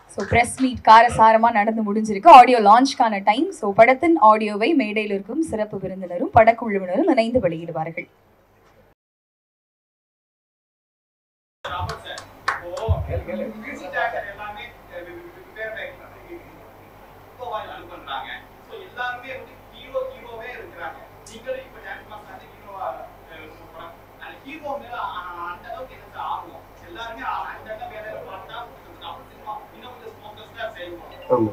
So press meet காரசாரமாக நடந்து முடிஞ்சிருக்கு ஆடியோ லான்ச்க்கான டைம் ஸோ படத்தின் ஆடியோவை மேடையில் இருக்கும் சிறப்பு விருந்தினரும் படக்குழுவினரும் இணைந்து வெளியிடுவார்கள் ஆமாம்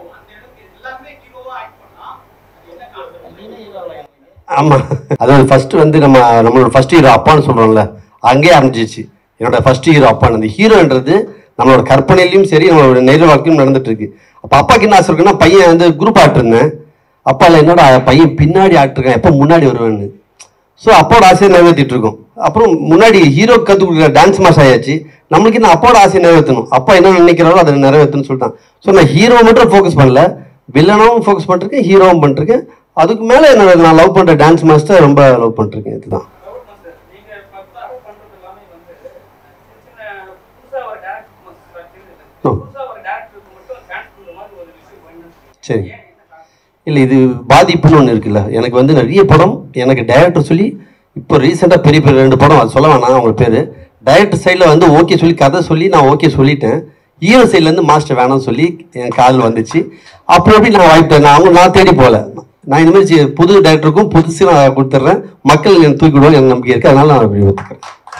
ஆமாம் அதாவது ஃபர்ஸ்ட் வந்து நம்ம நம்மளோட ஃபர்ஸ்ட் ஹீரோ அப்பான்னு சொல்கிறோம்ல அங்கேயே ஆரம்பிச்சிச்சு என்னோட ஃபர்ஸ்ட் ஹீரோ அப்பான்னு அந்த ஹீரோன்றது நம்மளோட கற்பனையிலையும் சரி நம்மளோட நேர வாழ்க்கையும் நடந்துட்டு இருக்கு அப்போ அப்பாக்கு என்ன ஆசை இருக்குன்னா பையன் வந்து குரூப் ஆட்டிருந்தேன் அப்பால என்னடா பையன் பின்னாடி ஆட்டிருக்கேன் எப்போ முன்னாடி வருவேன்னு ஸோ அப்பாவோட ஆசையை நிறைவேற்றிட்டு இருக்கோம் அப்புறம் முன்னாடி ஹீரோ கற்றுக் கொடுக்குற டான்ஸ் மாஸ்டர் ஆயாச்சு நம்மளுக்கு என்ன அப்பாவோட ஆசையை நிறைவேற்றணும் அப்பா என்ன நினைக்கிறாரோ அதை நிறைவேற்றணும்னு சொல்லிட்டான் ஸோ நான் ஹீரோவை மட்டும் ஃபோக்கஸ் பண்ணல வில்லனாவும் ஃபோக்கஸ் பண்ணிருக்கேன் ஹீரோவும் பண்ணிருக்கேன் அதுக்கு மேலே என்ன நான் லவ் பண்ணுற டான்ஸ் மாஸ்டர் ரொம்ப லவ் பண்ணிருக்கேன் இதுதான் நீங்க பத்து அறுபது பண்றது எல்லாமே வந்து சின்ன சின்ன புதுசா ஒரு டேரக்டர் ஓ. புதுசா ஒரு டேரக்டருக்கு மட்டும் சான்ஸ் கொடுக்குற மாதிரி ஒரு விஷயம் பண்ணணும் சரி இல்லை இது பாதிப்புன்னு ஒன்று இருக்குல்ல எனக்கு வந்து நிறைய படம் எனக்கு டைரக்டர் சொல்லி இப்போ ரீசெண்டாக பெரிய பெரிய ரெண்டு படம் அது சொல்ல வேணாம் அவங்க பேர் டைரக்டர் சைடில் வந்து ஓகே சொல்லி கதை சொல்லி நான் ஓகே சொல்லிட்டேன் ஹீரோ சைட்லேருந்து மாஸ்டர் வேணாம்னு சொல்லி என் காதில் வந்துச்சு அப்புறம் எப்படி நான் வாய்ப்பு நான் அவங்க நான் தேடி போகல நான் இந்த மாதிரி சி- புது டைரக்டருக்கும் புதுசு நான் கொடுத்துட்றேன் மக்கள் எனக்கு தூக்கி விடுவாங்க எனக்கு நம்பிக்கை இருக்குது அதனால நான் அப்படி ஒத்துக்கிறேன்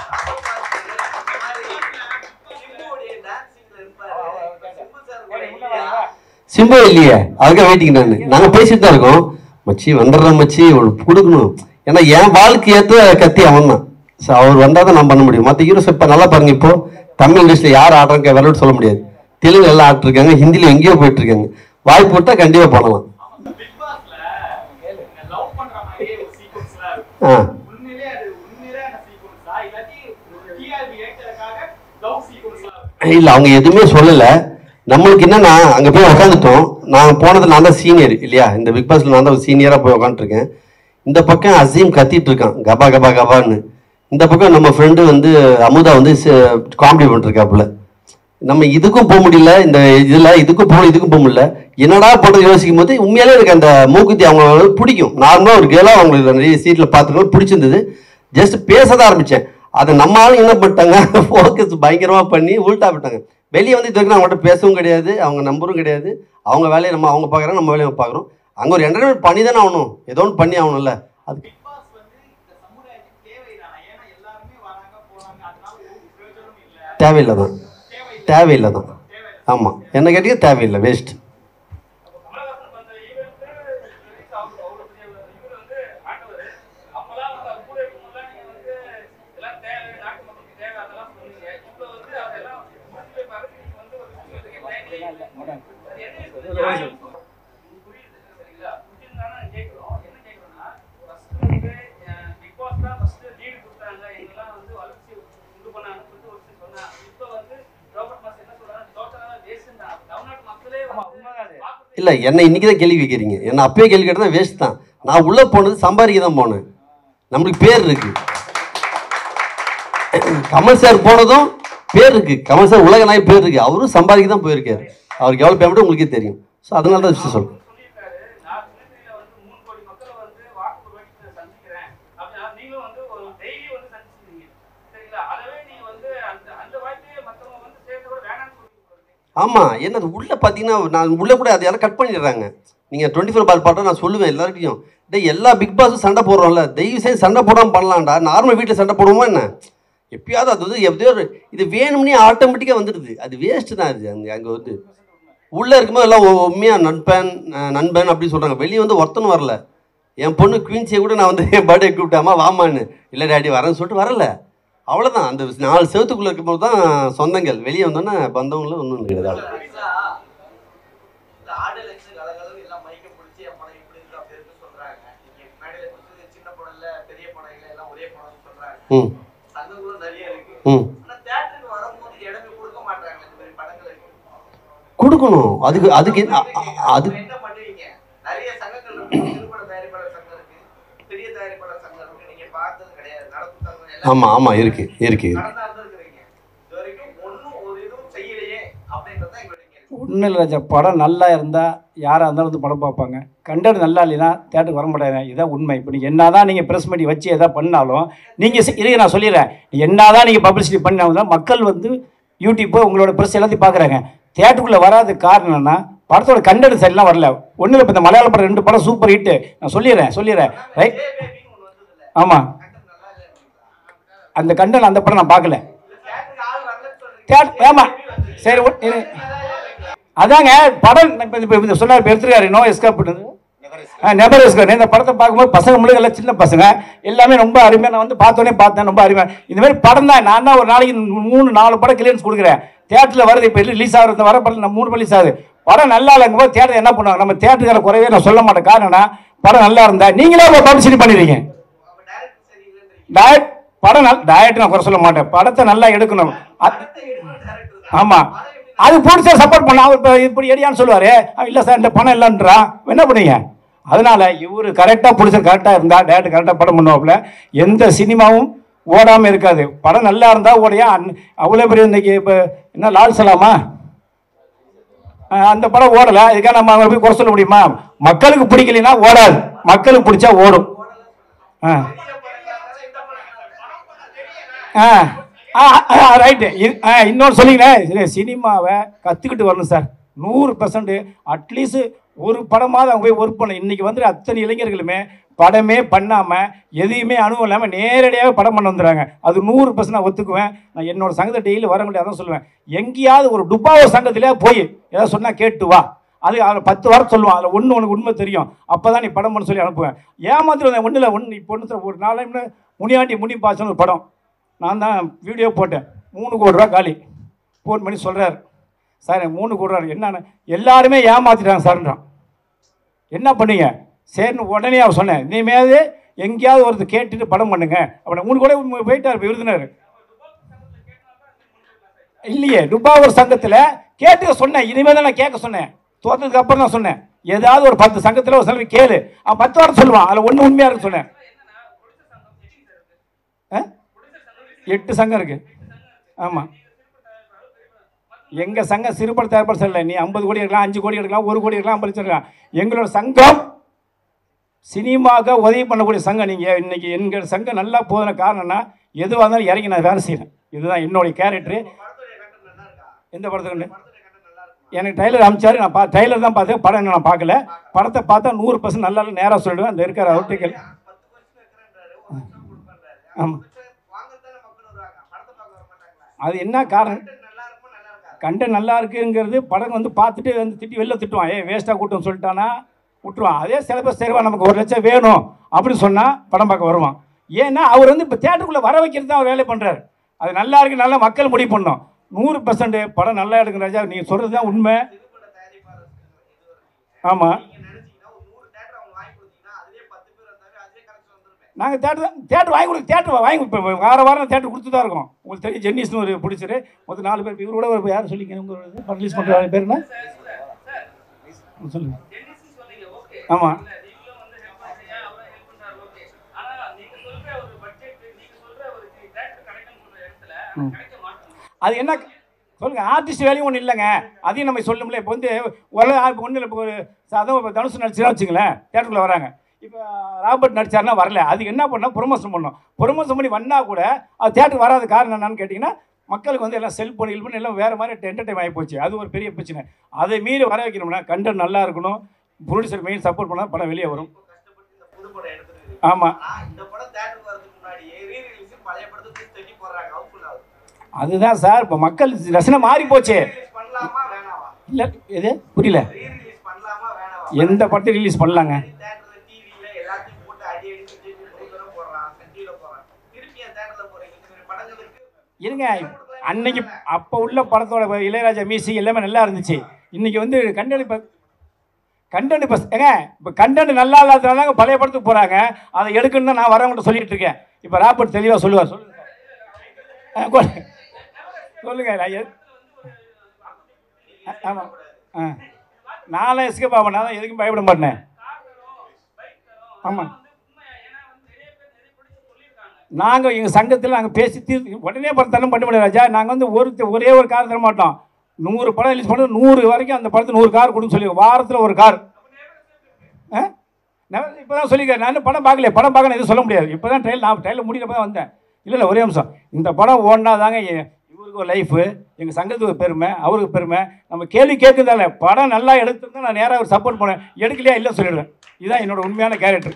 சிம்புவுடைய டான்சிங்ல இருப்பாரு சிம்பு சார் கூட இல்லையா சிம்பு இல்லையே அதுக்காக வெயிட்டிங் நான் நாங்கள் பேசிட்டு தான் இருக்கோம் மச்சி வந்துடுறேன் மச்சி ஒரு கொடுக்கணும் ஏன்னா என் வாழ்க்கை ஏற்ற கத்தி அவன் தான் ஸோ அவர் வந்தால் தான் நான் பண்ண முடியும் மற்ற ஹீரோஸ் இப்போ நல்லா பாருங்க இப்போ தமிழ் இண்டஸ்ட்ரியில் யார் ஆடுறாங்க விளையாட்டு சொல்ல முடியாது தெலுங்கு எல்லாம் ஆட்டிருக்காங்க ஹிந்தியில் எங்கேயோ போயிட்டு இருக்காங்க வாய்ப்பு விட்டால் கண்டிப்பாக பண்ணலாம் பிக் பாஸ்ல லவ் பண்ற மாதிரியே ஒரு சீக்வன்ஸ்லாம் இருக்கும் ஆ உண்மையிலே அது உண்மையிலே அந்த சீக்வன்ஸா இல்லாட்டி டிஆர்பி ஏற்றதுக்காக லவ் சீக்வன்ஸ்லாம் இருக்கும் இல்லை அவங்க எதுவுமே சொல்லலை நம்மளுக்கு என்னன்னா அங்கே போய் உக்காந்துட்டோம் நான் போனது நான் தான் சீனியர் இல்லையா இந்த பிக் பாஸ்ல நான் தான் சீனியராக போய் உக்காந்துருக்கேன் இந்த பக்கம் அசீம் கத்திட்டு இருக்கான் கபா கபா கபான்னு இந்த பக்கம் நம்ம ஃப்ரெண்டு வந்து அமுதா வந்து காமெடி பண்ணிருக்காப்புல நம்ம இதுக்கும் போக முடியல இந்த இதில் இதுக்கும் போகணும் இதுக்கும் போக முடியல என்னடா பண்ணுறது யோசிக்கும் போது உண்மையாலே எனக்கு அந்த மூக்குத்தி அவங்க வந்து பிடிக்கும் நார்மலாக ஒரு கேளாக அவங்களுக்கு நிறைய சீட்டில் பார்த்துருக்கோம் பிடிச்சிருந்தது ஜஸ்ட் பேச தான் ஆரம்பித்தேன் அதை நம்ம ஆளுங்க என்ன பண்ணிட்டாங்க ஃபோக்கஸ் பயங்கரமாக பண்ணி உள்டா விட்டாங்க வெளியே வந்து இது வரைக்கும் அவங்கள்ட்ட பேசவும் கிடையாது அவங்க நம்பரும் கிடையாது அவங்க வேலையை நம்ம அவங்க பார்க்குறாங்க நம்ம வேலையை பார்க்குறோம் அங்கே ஒரு என்டர்டைன்மெண்ட் பண்ணி தானே ஆகணும் ஏதோ ஒன்று பண்ணி ஆகணும்ல அது பிக் பாஸ் வந்து இந்த சமுதாயத்துக்கு தேவைதானா ஏன்னா எல்லாருமே வராங்க போறாங்க அதனால ஒரு பிரயோஜனமும் இல்ல தேவையில்லை தான் தேவையில்லை தேவையில்லை தான் ஆமாம் என்ன கேட்டீங்க தேவையில்லை வேஸ்ட் கமலஹாசன் வந்த ஈவென்ட் ரிலீஸ் ஆகுது அவ்வளோ பெரிய இவர் வந்து ஆண்டவர் அப்பெல்லாம் வந்து அவர் கூட இருக்கும்போது நீங்க வந்து எல்லாம் தேவை நாட்டு மக்களுக்கு தேவை அதெல்லாம் சொன்னீங்க இப்போ வந்து அதெல்லாம் முடிஞ்சு பாருங்க நீங்க வந்து ஒரு விஷயம் அது என்ன நியாயம்? புரியுது சரிங்களா புரிஞ்சுதானே கேட்குறோம் என்ன கேட்குறோம்னா ஃபர்ஸ்ட் வந்து பிக் பாஸ் தான் ஃபர்ஸ்ட் லீடு கொடுத்தாங்க எங்கெல்லாம் வந்து வளர்ச்சி உண்டு பண்ணாங்கன்னு சொல்லிட்டு ஒரு விஷயம் சொன்னாங்க இப்போ வந்து ரோபர்ட் மாஸ் என்ன சொல்றாங்க டோட்டலாக வேஸ்ட் தான் தமிழ்நாட்டு மக்களே வந்து பார்க்கறது இல்லை என்னை இன்னைக்கு தான் கேள்வி கேட்குறீங்க என்ன அப்பயே கேள்வி கேட்டால் வேஸ்ட் தான் நான் உள்ளே போனது சம்பாதிக்க தான் போனேன் நம்மளுக்கு பேர் இருக்கு கமல் சார் போனதும் பேர் இருக்கு கமல் சார் உலக நாய் பேர் இருக்கு அவரும் சம்பாதிக்க தான் போயிருக்காரு அவருக்கு எவ்வளோ பேமெண்ட் உங்களுக்கே தெரியும் ஸோ அதனால தான் விஷயம் சொல்றேன் சொல்லியிருக்காரு நான் திருச்சியில வந்து மூணு கோடி மக்களை வந்து வாக்கு ஒரு வாட்டி நான் சந்திக்கிறேன் அப்படின்னா நீங்களும் வந்து ஒரு டெய்லி வந்து சந்திச்சிருந்தீங்க சரிங்களா அதவே நீங்க வந்து அந்த அந்த வாய்ப்பையே மற்றவங்க வந்து சேர்த்து கூட வேணாம்னு சொல்லிட்டு ஆமாம் என்ன அது உள்ளே பார்த்தீங்கன்னா நான் உள்ளே கூட அதை யாரும் கட் பண்ணிடுறாங்க நீங்கள் டுவெண்ட்டி ஃபோர் பார் பாட்டை நான் சொல்லுவேன் எல்லாருக்கையும் டேய் எல்லா பிக் பாஸும் சண்டை போடுறோம்ல தயவு செய்து சண்டை போடாமல் பண்ணலாம்டா நார்மல் வீட்டில் சண்டை போடுவோமா என்ன எப்பயாவது அது வந்து எப்படியோ ஒரு இது வேணும்னே ஆட்டோமேட்டிக்காக வந்துடுது அது வேஸ்ட்டு தான் அது அங்கே அங்கே வந்து உள்ளே இருக்கும்போது எல்லாம் உண்மையாக நண்பன் அஹ் நண்பன் அப்படி சொல்கிறாங்க வெளியே வந்து ஒருத்தனும் வரல என் பொண்ணு குயின்ஸியை கூட நான் வந்து என் பர்த்டே கூப்பிட்டாமா வாமான்னு இல்லை டேடி வரேன்னு சொல்லிட்டு வரல அவ்வளோதான் அந்த நாலு செவத்துக்குள்ளே இருக்கும்போது தான் சொந்தங்கள் வெளியே வந்தோன்னே பந்தவங்களும் ஒன்றும் கிடையாது ஆக்சுவலா இந்த ஆடல் எக்ஸல் கலகலன்னு எல்லாம் மைக்க பிடிச்சி என் படம் இப்படி இருக்கு அப்படி இருக்கு சொல்றாங்க நீங்க மேடையில கொடுத்தது சின்ன படம் இல்ல பெரிய படம் இல்ல எல்லாம் ஒரே படம்னு சொல்றாங்க ம் சங்கங்களும் நிறைய இருக்கு ம் ஆனா தியேட்டருக்கு வரும்போது இடமே கொடுக்க மாட்டாங்க இந்த மாதிரி படங்களுக்கு கொடுக்கணும் அதுக்கு அதுக்கு என்ன- அ- அ- அது அப்ப என்ன பண்ணுவீங்க நிறைய சங்கங்கள் இருக்கு சிறுபட தயாரிப்பாளர் சங்கம் இருக்கு பெரிய தயாரிப்பாளர் சங்கம் இருக்கு நீங்க பார்த்தது கிடையாது நடப்பு சங்கம் எல்லாம் ஆமாம் ஆமாம் இருக்கு இருக்கு கடந்தா இருந்திருக்கிறீங்க இது வரைக்கும் ஒண்ணும் ஒரு இதுவும் செய்யலையே அப்படின்றது தான் எங்களுடைய கேள்வி ஒன்றும் இல்லை ராஜா படம் நல்லா இருந்தால் யாராக இருந்தாலும் வந்து படம் பார்ப்பாங்க கண்டது நல்லா இல்லைன்னா தேட்டருக்கு வர மாட்டாங்க இதுதான் உண்மை இப்போ நீங்கள் என்ன தான் நீங்கள் ப்ரெஸ் மீட் வச்சு எதாவது பண்ணாலும் நீங்கள் இதை நான் சொல்லிடுறேன் என்ன தான் நீங்கள் பப்ளிசிட்டி பண்ணாலும் மக்கள் வந்து யூடியூப்பு உங்களோட ப்ரெஸ் எல்லாத்தையும் பார்க்குறாங்க தேட்டருக்குள்ளே வராத காரணம் என்னன்னா படத்தோட கண்டென்ட் சரிலாம் வரல ஒன்றும் இல்லை இப்போ இந்த மலையாள படம் ரெண்டு படம் சூப்பர் ஹிட்டு நான் சொல்லிடுறேன் சொல்லிடுறேன் ரைட் பேபின்னு ஒன்று வந்ததுல ஆமாம் கண்டென்ட் நல்லா இல்லை அந்த கண்டென்ட் அந்த படம் நான் பார்க்கல தேட்டருக்கு ஆள் வரலன்னு சொல்றீங்க தேட்டர் ஆமாம் சரி ஒ- இரு. அதாங்க படம் இப்போ இப்போ இப்போ சொன்னார் இப்போ எடுத்துருக்காரு நோ எஸ்கேப் நெபர் எஸ்கேப் இந்த படத்தை பார்க்கும்போது பசங்க முழுக்க எல்லாம் சின்ன பசங்க எல்லாமே ரொம்ப அருமையாக நான் வந்து பார்த்தோன்னே பார்த்தேன் ரொம்ப அருமையாக இந்த மாதிரி படம் தான் நான் தான் ஒரு நாளைக்கு மூணு நாலு படம் கிளியன்ஸ் கொடுக்குறேன் தேட்டரில் வருது இப்போ ரிலீஸ் ஆகிறது வர படம் நான் மூணு ரிலீஸ் ஆகுது படம் நல்லா இல்லைங்கும் போது தேட்டர் என்ன பண்ணுவாங்க நம்ம தேட்டருக்கார குறைவே நான் சொல்ல மாட்டேன் காரணம் என்ன, படம் நல்லா இருந்தா நீங்களே பப்ளிசிட்டி பண்ணிடுறீங்க அப்ப டைரக்டர் சரியில்லைன்றீங்க டயட் படம் நல் டயட் நான் குறை சொல்ல மாட்டேன் படத்தை நல்லா எடுக்கணும் அது டைரக்டர் ஆமா அது பிடிச்ச சப்போர்ட் பண்ண அவர் இப்போ இப்படி எடியான்னு சொல்லுவாரு அவன் இல்லை சார் இந்த பணம் இல்லைன்றான் என்ன பண்ணீங்க அதனால இவர் கரெக்டாக பிடிச்ச கரெக்டாக இருந்தா டேரக்டர் கரெக்டாக படம் பண்ணுவாப்புல எந்த சினிமாவும் ஓடாமல் இருக்காது படம் நல்லா இருந்தால் ஓடையா அவ்வளோ பெரிய இன்னைக்கு இப்போ என்ன லால் சலாமா அஹ் அந்த படம் ஓடலை இதுக்காக நம்ம அவங்களை போய் குறை சொல்ல முடியுமா மக்களுக்கு பிடிக்கலைன்னா ஓடாது மக்களுக்கு பிடிச்சா ஓடும் ஆ ஆ ஆ ஆ ரைட்டு ஆ இன்னொன்று சொல்லிங்களேன் சினிமாவை கற்றுக்கிட்டு வரணும் சார் நூறு பர்சன்ட் அட்லீஸ்ட் ஒரு படமாவது அவங்க போய் ஒர்க் பண்ணணும் இன்றைக்கி வந்து அத்தனை இளைஞர்களுமே படமே பண்ணாமல் எதையுமே அனுபவம் இல்லாமல் நேரடியாக படம் பண்ண வந்துடுறாங்க அது நூறு பர்சன்ட் நான் ஒத்துக்குவேன் நான் என்னோட சங்கத்தை டெய்லி வர முடியாது அதான் சொல்லுவேன் எங்கேயாவது ஒரு டுபாவோ சங்கத்திலே போய் ஏதாவது சொன்னால் கேட்டு வா அது அதில் பத்து வாரம் சொல்லுவான் அதில் ஒன்று உனக்கு உண்மை தெரியும் அப்போ தான் நீ படம் பண்ண சொல்லி அனுப்புவேன் ஏமாத்திரம் வந்தேன் ஒன்றும் இல்லை ஒன்று இப்போ ஒன்று ஒரு நாலு முனியாண்டி முனி பாசன்னு ஒரு படம் நான் தான் வீடியோ போட்டேன் மூணு கோடி ரூபா காலி ஃபோன் பண்ணி சொல்கிறார் சார் எனக்கு மூணு கோடி ரூபா என்னன்னு எல்லாருமே ஏமாத்திட்டாங்க சார்ன்றான் என்ன பண்ணீங்க சரின்னு உடனே அவர் சொன்னேன் இனிமேல் எங்கேயாவது ஒருத்தர் கேட்டுட்டு படம் பண்ணுங்க அப்படி மூணு கூட போயிட்டார் இப்ப விருதுனர் இல்லையே டுபாவூர் சங்கத்தில் கேட்டுக்க சொன்னேன் இனிமேல் தான் நான் கேட்க சொன்னேன் தோற்றதுக்கு அப்புறம் தான் சொன்னேன் ஏதாவது ஒரு பத்து சங்கத்தில் ஒரு சிலர் கேளு அவன் பத்து வாரம் சொல்லுவான் அதில் ஒன்று உண்மையாக இருக்கு சொன்னேன் ஆ? எட்டு சங்கம் இருக்கு ஆமாம் எங்கள் சங்கம் சிறுபட தயாரிப்பாளர் சொல்லல நீ ஐம்பது கோடி எடுக்கலாம் அஞ்சு கோடி எடுக்கலாம் ஒரு கோடி எடுக்கலாம் ஐம்பது லட்சம் எடுக்கலாம் எங்களோட சங்கம் சினிமாவுக்கு உதவி பண்ணக்கூடிய சங்கம் நீங்கள் இன்னைக்கு எங்கள் சங்கம் நல்லா போதுன காரணம்னா எதுவாக இருந்தாலும் இறங்கி நான் வேலை செய்கிறேன் இதுதான் என்னுடைய கேரக்டரு படத்துடைய கண்டென்ட் நல்லா இருக்கா எந்த படத்துக்கு படத்துடைய கண்டென்ட் நல்லா இருக்குமா எனக்கு ட்ரைலர் அமிச்சாரு நான் பா ட்ரைலர் தான் பார்த்தேன் படம் இன்னும் நான் பார்க்கல படத்தை பார்த்தா நூறு பர்சன்ட் நல்லா நேராக சொல்லிடுவேன் அந்த இருக்கிற அவுட்டிக்கல் பத்து வருஷம் இருக்கிறேன்றாரு ஒரு லட்சம் கொடுப்பேன்றாரு ஆமா. வாங்கத்தானே மக்கள் வருவாங்க படத்தை பார்க்க வர மாட்டாங்களா அது என்ன காரணம் கண்டென்ட் நல்லா இருக்குமா நல்லா இருக்கா கண்டென்ட் நல்லா இருக்குங்கிறது படம் வந்து பார்த்துட்டு வந்து திட்டி வெளில திட்டுவான் ஏ வேஸ்ட்டாக கூட்டம் சொல்லிட்டானா விட்டுருவான் அதே சில பேர் சரிவா நமக்கு ஒரு லட்சம் வேணும் அப்படின்னு சொன்னால் படம் பார்க்க வருவான் ஏன்னா அவர் வந்து இப்போ தேட்டருக்குள்ளே வர வைக்கிறது தான் அவர் வேலை பண்ணுறாரு அது நல்லா இருக்கு நல்லா மக்கள் முடிவு பண்ணோம் நூறு பர்சன்ட் படம் நல்லா எடுக்கும் ராஜா நீங்கள் சொல்கிறது தான் உண்மை சிறுபட தயாரிப்பாளர் இது ஒரு ஆமாம் நீங்க நினைச்சீங்கன்னா ஒரு நூறு தேட்டர் அவங்க வாங்கி கொடுத்தீங்கன்னா அதுலயே பத்து பேர் வந்தாவே அதுலயே கலெக்ஷன் வந்துருமே நாங்கள் தேட்டர் தான் தேட்டர் வாங்கி கொடுத்து தேட்டர் வாங்கி இப்போ வார வாரம் தேட்டர் கொடுத்து தான் இருக்கோம் உங்களுக்கு தெரியும் ஜென்னிஸ்னு ஒரு பிடிச்சிரு மொத்தம் நாலு பேர் இவரோட ஒரு யாரும் சொல்லிங்க உங்கள் ரிலீஸ் பண்ணுற பேர் என்ன சொல்லுங்கள் டென்னிஸ்னு சொன்னீங்க ஓகே ஆமாம் இல்ல நீங்களும் வந்து ஹெல்ப் பண்றீங்க அவரும் ஹெல்ப் பண்றாரு ஓகே ஆனா நீங்க சொல்ற ஒரு பட்ஜெட் நீங்க சொல்ற ஒரு டேரக்டர் கிடைக்கும் சொல்ற இடத்துல அது கிடைக்க மாட்டேங்குது அது என்ன சொல்லுங்க ஆர்டிஸ்ட் வேலையும் ஒன்றும் இல்லைங்க அதையும் நம்ம சொல்லணும்ல இப்போ வந்து ஒரு ஒன்றும் இல்லை இப்போ ஒரு சாதம் இப்போ தனுஷ் நடிச்சுனா வச்சுங்களேன் தேட்டருக்குள்ளே வராங்க இப்போ ராபர்ட் நடிச்சாருன்னா வரல அதுக்கு என்ன பண்ணோம் ப்ரொமோஷன் பண்ணோம் ப்ரொமோஷன் பண்ணி வந்தால் கூட அது தேட்டருக்கு வராத காரணம் என்னன்னு கேட்டிங்கன்னா மக்களுக்கு வந்து எல்லாம் செல்ஃபோன் இல்போன் எல்லாம் வேறு மாதிரி என்டர்டைம் ஆகி போச்சு அது ஒரு பெரிய பிரச்சனை அதை மீறி வர வைக்கணும்னா கண்டென்ட் நல்லா இருக்கணும் ப்ரொடியூசர் மெயின் சப்போர்ட் பண்ணால் படம் வெளியே வரும் இப்போ கஷ்டப்பட்டு இந்த புது படம் எடுத்துருக்கு ஆமாம் ஆனா இந்த படம் தேட்டருக்கு வரதுக்கு முன்னாடியே ரீ ரிலீஸ் பழைய படத்தை தூக்கி தூக்கி போடுறாங்க ஹவுஸ்ஃபுல் ஆகுது அதுதான் சார் இப்போ மக்கள் ரசனை மாறி போச்சு ரிலீஸ் பண்ணலாமா வேணாவா இல்லை எது புரியல ரீ ரிலீஸ் பண்ணலாமா வேணாவா எந்த படத்தையும் ரிலீஸ் பண்ணலாங்க தேட்டர்ல டிவில எல்லாத்தையும் போட்டு அடி அடி செஞ்சு மூணு தடவை போடுறான் சட்டியில போடுறான் திருப்பி என் தேட்டர்ல போறீங்க இந்த மாதிரி படங்களுக்கு இருங்க அன்னைக்கு அப்போ உள்ள படத்தோட இப்ப இளையராஜா மியூசிக் எல்லாமே நல்லா இருந்துச்சு இன்னைக்கு வந்து கண்டென்ட் இப்போ கண்டென்ட் இப்போ ஏங்க இப்போ கண்டென்ட் நல்லா இல்லாததுனால பழைய படத்துக்கு போகிறாங்க அதை எடுக்கணும்னு தான் நான் வரவங்கிட்ட சொல்லிட்டு இருக்கேன் இப்போ ராபர்ட் தெளிவாக சொல்லுவார் சொல்லுங்க ஆ, கொ- சொல்லுங்க நான் எது- ஆ, ஆமாம் ஆ நானும் எஸ்கேப் ஆவேன் நான் தான் எதுக்கும் பயப்பட மாட்டேன் ஆமாம் நாங்கள் எங்கள் சங்கத்தில் நாங்கள் பேசி தீர்த்து உடனே பணம் தரம் பண்ண முடியாது ராஜா நாங்கள் வந்து ஒரு ஒரே ஒரு காரணம் தர மாட்டோம் நூறு படம் ரிலீஸ் பண்ணி நூறு வரைக்கும் அந்த படத்தை நூறு கார் கொடுன்னு சொல்லி வாரத்தில் ஒரு கார் ஆ நான் இப்போ தான் சொல்லிக்கிறேன் நான் இன்னும் படம் பார்க்கல படம் பார்க்க எதுவும் சொல்ல முடியாது இப்போ தான் ட்ரையல் நான் ட்ரையல் முடிக்கிறப்ப தான் வந்தேன் இல்லை இல்லை ஒரே நிமிஷம் இந்த படம் ஓடினா தாங்க எ- இவருக்கு ஒரு லைஃபு எங்கள் சங்கத்துக்கு ஒரு பெருமை அவருக்கு பெருமை நம்ம கேள்வி கேட்குறதால படம் நல்லா எடுத்திருந்தா நான் நேராக ஒரு சப்போர்ட் பண்ணேன் எடுக்கலையா இல்லை சொல்லிடுவேன் இதுதான் என்னோட உண்மையான கேரக்டர்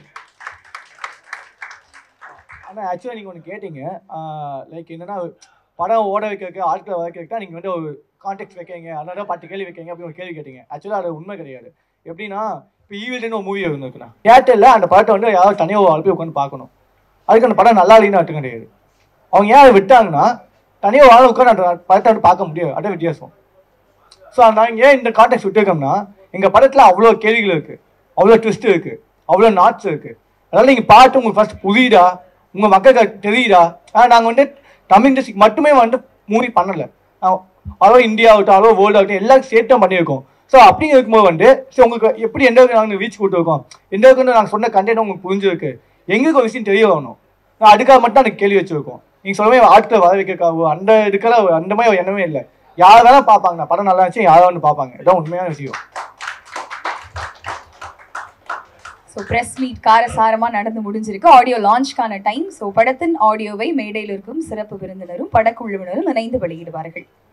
ஆனால் ஆக்சுவலாக நீங்கள் ஒன்று கேட்டீங்க லைக் என்னன்னா படம் ஓட வைக்க ஆட்களை வர வைக்க நீங்கள் வந்து ஒரு கான்டெக்ட் வைக்கீங்க அதனால பத்து கேள்வி வைக்கீங்க அப்படின்னு ஒரு கேள்வி கேட்டீங்க ஆக்சுவலாக அது உண்மை கிடையாது எப்படின்னா இப்போ ஈவில்னு ஒரு மூவி இருந்திருக்குண்ணா தியேட்டரில் அந்த படத்தை வந்து யாராவது தனியாக ஒரு ஆள் போய் உட்காந்து பார்க்கணும் அதுக்கு அந்த படம் நல்லா இல்லைன்னு அர்த்தம் கிடையாது அவங்க ஏன் அதை விட்டாங்கன்னா தனியாக ஆள் உட்காந்து அந்த படத்தை வந்து பார்க்க முடியாது அதான் வித்தியாசம் ஸோ நாங்கள் ஏன் இந்த கான்டெக்ட் விட்டுருக்கோம்னா எங்கள் படத்தில் அவ்வளோ கேள்விகள் இருக்குது அவ்வளோ ட்விஸ்ட் இருக்குது அவ்வளோ நாட்ஸ் இருக்குது அதனால் நீங்கள் பாட்டு உங்களுக்கு ஃபர்ஸ்ட் புரியுதா உங்கள் மக்களுக்கு தெரியுதா ஆனால் நாங்கள் வந்து தமிழ் இண்டஸ்ட்ரிக்கு மட்டுமே வந்து மூவி பண்ணலை அளவு இந்தியா ஆகட்டும் அளவு வேர்ல்டு ஆகட்டும் எல்லாரும் சேர்த்து தான் பண்ணியிருக்கோம் ஸோ அப்படி இருக்கும்போது வந்து ஸோ உங்களுக்கு எப்படி எந்த அளவுக்கு நாங்கள் ரீச் கொடுத்துருக்கோம் எந்த அளவுக்கு வந்து நாங்கள் சொன்ன கண்டென்ட் உங்களுக்கு புரிஞ்சிருக்கு எங்களுக்கு ஒரு விஷயம் தெரிய வரணும் நான் அதுக்காக மட்டும் எனக்கு கேள்வி வச்சிருக்கோம் நீங்கள் சொல்லவே ஆட்களை வர வைக்கிறக்காகவோ அந்த இதுக்கெல்லாம் அந்த மாதிரி ஒரு எண்ணமே இல்லை யார் வேணாலும் பார்ப்பாங்க நான் படம் நல்லா இருந்துச்சு யாரும் வந்து பார்ப்பாங்க இதான் உண்மையான விஷயம் ஸோ ப்ரெஸ் மீட் காரசாரமா நடந்து முடிஞ்சிருக்கு ஆடியோ லான்ச்க்கான டைம் ஸோ படத்தின் ஆடியோவை மேடையில் இருக்கும் சிறப்பு விருந்தினரும் படக்குழுவினரும் இணைந்து வெளியிடுவார்கள்